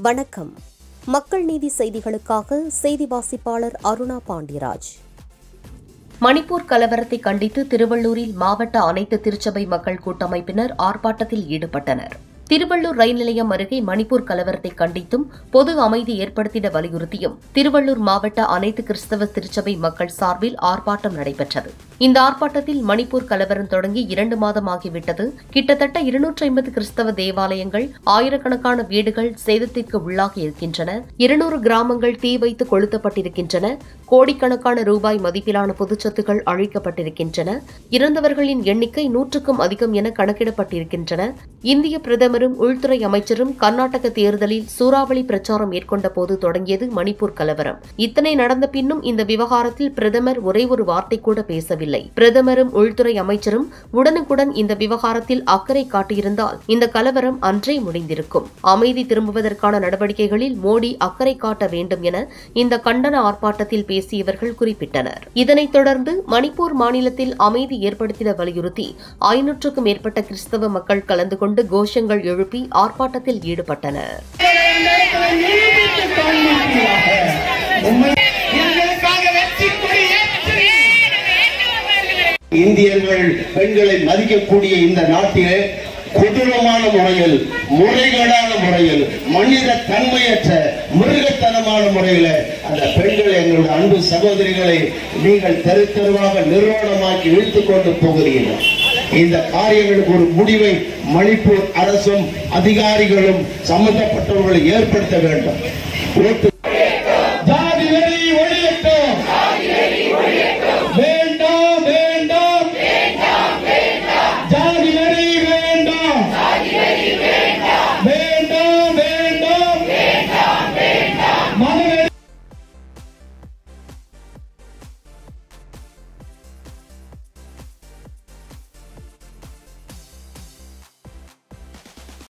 வணக்கம் மக்கள் நீதி செய்திகளுக்காக செய்தி வாசிப்பாளர் அருணா பாண்டியராஜ் மணிப்பூர் கலவரத்தை கண்டித்து திருவள்ளூரில் மாவட்ட அனைத்து திருச்சபை மக்கள் கூட்டமைப்பினர் ஆர்ப்பாட்டத்தில் ஈடுபட்டனர் திருவள்ளூர் ரயில் நிலையம் அருகே மணிப்பூர் கலவரத்தை கண்டித்தும் பொது அமைதி ஏற்படுத்திட வலியுறுத்தியும் திருவள்ளூர் மாவட்ட அனைத்து கிறிஸ்தவ திருச்சபை மக்கள் சார்பில் ஆர்ப்பாட்டம் நடைபெற்றது இந்த ஆர்ப்பாட்டத்தில் மணிப்பூர் கலவரம் தொடங்கி இரண்டு மாதம் ஆகிவிட்டது கிட்டத்தட்ட இருநூற்றி ஐம்பது கிறிஸ்தவ தேவாலயங்கள் ஆயிரக்கணக்கான வீடுகள் சேதத்திற்கு உள்ளாகி இருக்கின்றன இருநூறு கிராமங்கள் தீ வைத்து கொளுத்தப்பட்டிருக்கின்றன கோடிக்கணக்கான ரூபாய் மதிப்பிலான பொதுச்சொத்துகள் அழிக்கப்பட்டிருக்கின்றன இறந்தவர்களின் எண்ணிக்கை நூற்றுக்கும் அதிகம் என கணக்கிடப்பட்டிருக்கின்றன இந்திய பிரதமரும் உள்துறை அமைச்சரும் கர்நாடக தேர்தலில் சூறாவளி பிரச்சாரம் மேற்கொண்ட போது தொடங்கியது மணிப்பூர் கலவரம் இத்தனை நடந்த பின்னும் இந்த விவகாரத்தில் பிரதமர் ஒரே ஒரு வார்த்தை கூட பேசவில்லை பிரதமரும் உள்துறை அமைச்சரும் உடனுக்குடன் இந்த விவகாரத்தில் அக்கறை காட்டியிருந்தால் இந்த கலவரம் அன்றே முடிந்திருக்கும் அமைதி திரும்புவதற்கான நடவடிக்கைகளில் மோடி அக்கறை காட்ட வேண்டும் என இந்த கண்டன ஆர்ப்பாட்டத்தில் பேசியவர்கள் குறிப்பிட்டனர் இதனைத் தொடர்ந்து மணிப்பூர் மாநிலத்தில் அமைதி ஏற்படுத்திட வலியுறுத்தி ஐநூற்றுக்கும் மேற்பட்ட கிறிஸ்தவ மக்கள் கலந்து கொண்டு கோஷங்கள் எழுப்பி ஆர்ப்பாட்டத்தில் ஈடுபட்டனர் எங்களுக்காக வெற்றி கொடி ஏற்று இந்தியர்கள் பெண்களை மதிக்கக்கூடிய இந்த நாட்டிலே கொடூரமான முறையில் முறைகேடான முறையில் மனித தன்மையற்ற மிருகத்தனமான முறையில் அந்த பெண்கள் எங்களுடைய அன்பு சகோதரிகளை நீங்கள் தெரு தெருவாக நிர்வாணமாக்கி இழுத்துக் கொண்டு போகிறீர்கள் இந்த காரியங்களுக்கு ஒரு முடிவை மணிப்பூர் அரசும் அதிகாரிகளும் சம்பந்தப்பட்டவர்களை ஏற்படுத்த வேண்டும் ஓட்டு